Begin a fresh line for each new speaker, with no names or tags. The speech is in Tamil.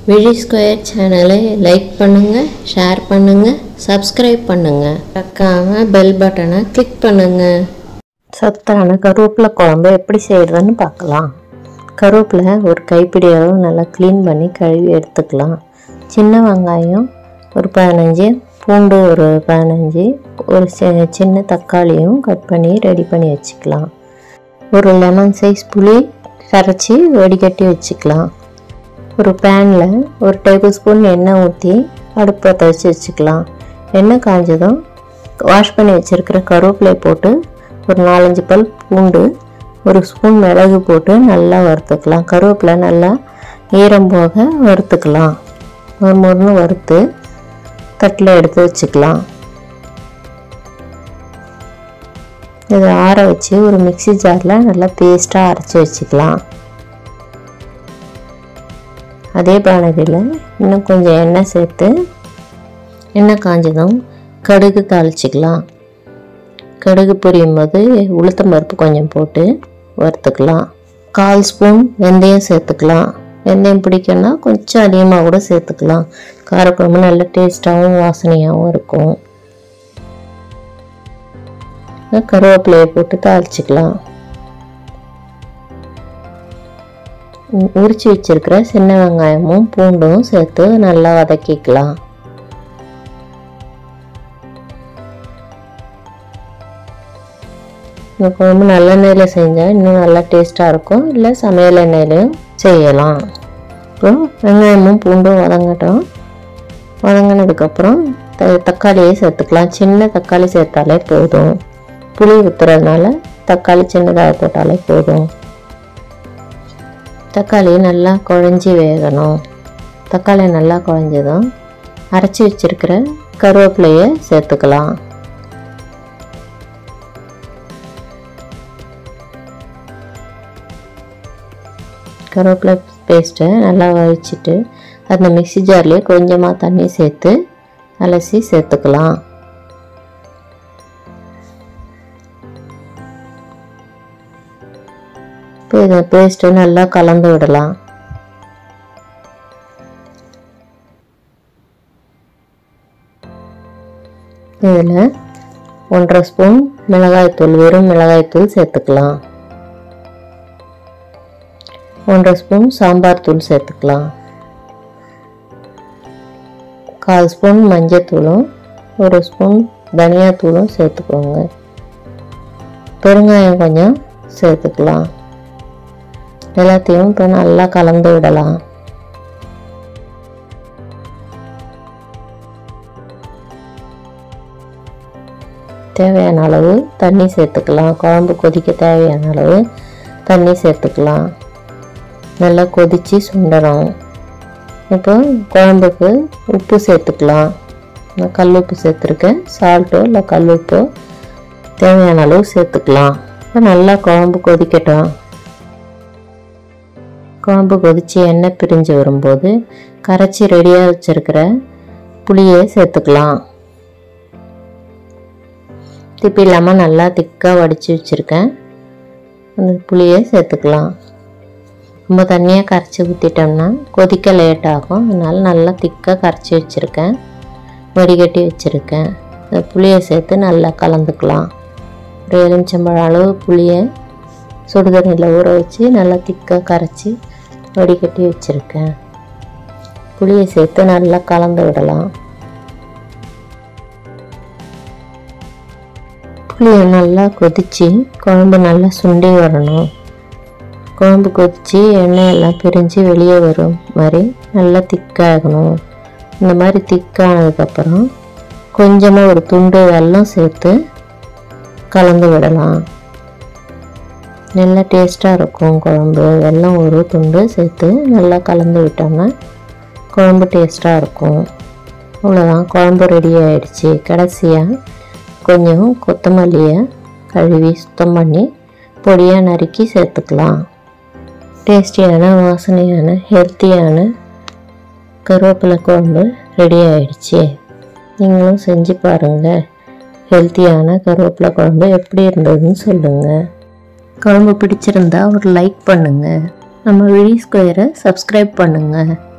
விழி ஸ்கொயர் சேனலை லைக் பண்ணுங்கள் ஷேர் பண்ணுங்கள் சப்ஸ்கிரைப் பண்ணுங்கள் மறக்காம பெல் பட்டனை கிளிக் பண்ணுங்கள் சத்தான கருவேப்பிலை குழம்பு எப்படி செய்கிறதுன்னு பார்க்கலாம் கருவேப்பிலை ஒரு கைப்பிடி அளவு நல்லா க்ளீன் பண்ணி கழுவி எடுத்துக்கலாம் சின்ன வெங்காயம் ஒரு பதினஞ்சு பூண்டு ஒரு பதினஞ்சு ஒரு சி- சின்ன தக்காளியும் கட் பண்ணி ரெடி பண்ணி வச்சுக்கலாம் ஒரு லெமன் சைஸ் புளி கரைச்சி வடிகட்டி வச்சுக்கலாம் ஒரு பேனில் ஒரு டேபிள் ஸ்பூன் எண்ணெய் ஊற்றி அடுப்பு பற்ற வச்சு வச்சுக்கலாம் எண்ணெய் காஞ்சதும் வாஷ் பண்ணி வச்சுருக்கிற கருவேப்பிலையை போட்டு ஒரு நாலஞ்சு பல் பூண்டு ஒரு ஸ்பூன் மிளகு போட்டு நல்லா வறுத்துக்கலாம் கருவேப்பிலை நல்லா ஈரம் போக வறுத்துக்கலாம் ஒரு முருன்னு வறுத்து தட்டில் எடுத்து வச்சுக்கலாம் இதை ஆற வச்சு ஒரு மிக்ஸி ஜாரில் நல்லா பேஸ்ட்டாக அரைச்சி வச்சுக்கலாம் அதே பானதில் இன்னும் கொஞ்சம் எண்ணெய் சேர்த்து எண்ணெய் காஞ்சதும் கடுகு தாளிச்சிக்கலாம் கடுகு பொரியும் போது உளுத்தம் பருப்பு கொஞ்சம் போட்டு வறுத்துக்கலாம் கால் ஸ்பூன் வெந்தயம் சேர்த்துக்கலாம் வெந்தயம் பிடிக்கும்னா கொஞ்சம் அதிகமாக கூட சேர்த்துக்கலாம் காரக்குழம்பு நல்ல டேஸ்ட்டாகவும் வாசனையாகவும் இருக்கும் கருவேப்பிலையை போட்டு தாளிச்சிக்கலாம் உ- உரிச்சு வச்சிருக்கிற சின்ன வெங்காயமும் பூண்டும் சேர்த்து நல்லா வதக்கிக்கலாம் இந்த குழம்பு நல்லெண்ணெயில் செஞ்சால் இன்னும் நல்லா டேஸ்ட்டாக இருக்கும் இல்லை சமையல் எண்ணெயிலையும் செய்யலாம் அப்புறம் வெங்காயமும் பூண்டும் வதங்கட்டும் வதங்கினதுக்கப்புறம் த தக்காளியை சேர்த்துக்கலாம் சின்ன தக்காளி சேர்த்தாலே போதும் புளி ஊற்றுறதுனால தக்காளி சின்னதாக போட்டாலே போதும் தக்காளி நல்லா குழஞ்சி வேகணும் தக்காளி நல்லா குழஞ்சதும் அரைச்சி வச்சிருக்கிற கருவேப்பிலையை சேர்த்துக்கலாம் கருவேப்பிலை பேஸ்ட்டை நல்லா வச்சுட்டு அந்த மிக்ஸி ஜார்லேயே கொஞ்சமாக தண்ணி சேர்த்து அலசி சேர்த்துக்கலாம் இப்போ இதை பேஸ்ட்டு நல்லா கலந்து விடலாம் இதில் ஒன்றரை ஸ்பூன் மிளகாய்த்தூள் வெறும் மிளகாய்த்தூள் சேர்த்துக்கலாம் ஒன்றரை ஸ்பூன் சாம்பார் தூள் சேர்த்துக்கலாம் கால் ஸ்பூன் மஞ்சத்தூளும் ஒரு ஸ்பூன் தனியாத்தூளும் சேர்த்துக்கோங்க பெருங்காயம் கொஞ்சம் சேர்த்துக்கலாம் எல்லாத்தையும் இப்போ நல்லா கலந்து விடலாம் தேவையான அளவு தண்ணி சேர்த்துக்கலாம் குழம்பு கொதிக்க தேவையான அளவு தண்ணி சேர்த்துக்கலாம் நல்லா கொதித்து சுண்டணும் இப்போ குழம்புக்கு உப்பு சேர்த்துக்கலாம் நான் கல் உப்பு சேர்த்துருக்கேன் சால்ட்டோ இல்லை கல் உப்போ தேவையான அளவு சேர்த்துக்கலாம் இப்போ நல்லா குழம்பு கொதிக்கட்டும் குழம்பு கொதித்து எண்ணெய் பிரிஞ்சு வரும்போது கரைச்சி ரெடியாக வச்சுருக்கிற புளியை சேர்த்துக்கலாம் திப்பி இல்லாமல் நல்லா திக்காக வடித்து வச்சுருக்கேன் அந்த புளியை சேர்த்துக்கலாம் ரொம்ப தண்ணியாக கரைச்சி ஊற்றிட்டோம்னா கொதிக்க லேட் ஆகும் அதனால நல்லா திக்காக கரைச்சி வச்சுருக்கேன் வடிகட்டி வச்சுருக்கேன் இந்த புளியை சேர்த்து நல்லா கலந்துக்கலாம் ஒரு எலுமிச்சம்பழம் அளவு புளியை சுடுதண்ணியில் ஊற வச்சு நல்லா திக்காக கரைச்சி வடிகட்டி வச்சுருக்கேன் புளியை சேர்த்து நல்லா கலந்து விடலாம் புளியை நல்லா கொதித்து குழம்பு நல்லா சுண்டி வரணும் குழம்பு கொதித்து எண்ணெய் எல்லாம் பிரிஞ்சு வெளியே வரும் மாதிரி நல்லா திக்காகணும் இந்த மாதிரி திக்கானதுக்கப்புறம் கொஞ்சமாக ஒரு துண்டு வெல்லம் சேர்த்து கலந்து விடலாம் நல்லா டேஸ்ட்டாக இருக்கும் குழம்பு வெல்லம் ஒரு துண்டு சேர்த்து நல்லா கலந்து விட்டோம்னா குழம்பு டேஸ்ட்டாக இருக்கும் அவ்வளோதான் குழம்பு ரெடி ஆயிடுச்சு கடைசியாக கொஞ்சம் கொத்தமல்லியை கழுவி சுத்தம் பண்ணி பொடியாக நறுக்கி சேர்த்துக்கலாம் டேஸ்டியான வாசனையான ஹெல்த்தியான கருவேப்பிலை குழம்பு ரெடி ஆயிடுச்சு நீங்களும் செஞ்சு பாருங்கள் ஹெல்த்தியான கருவேப்பிலை குழம்பு எப்படி இருந்ததுன்னு சொல்லுங்கள் குழம்பு பிடிச்சிருந்தா ஒரு லைக் பண்ணுங்கள் நம்ம விழி ஸ்கொயரை சப்ஸ்கிரைப் பண்ணுங்கள்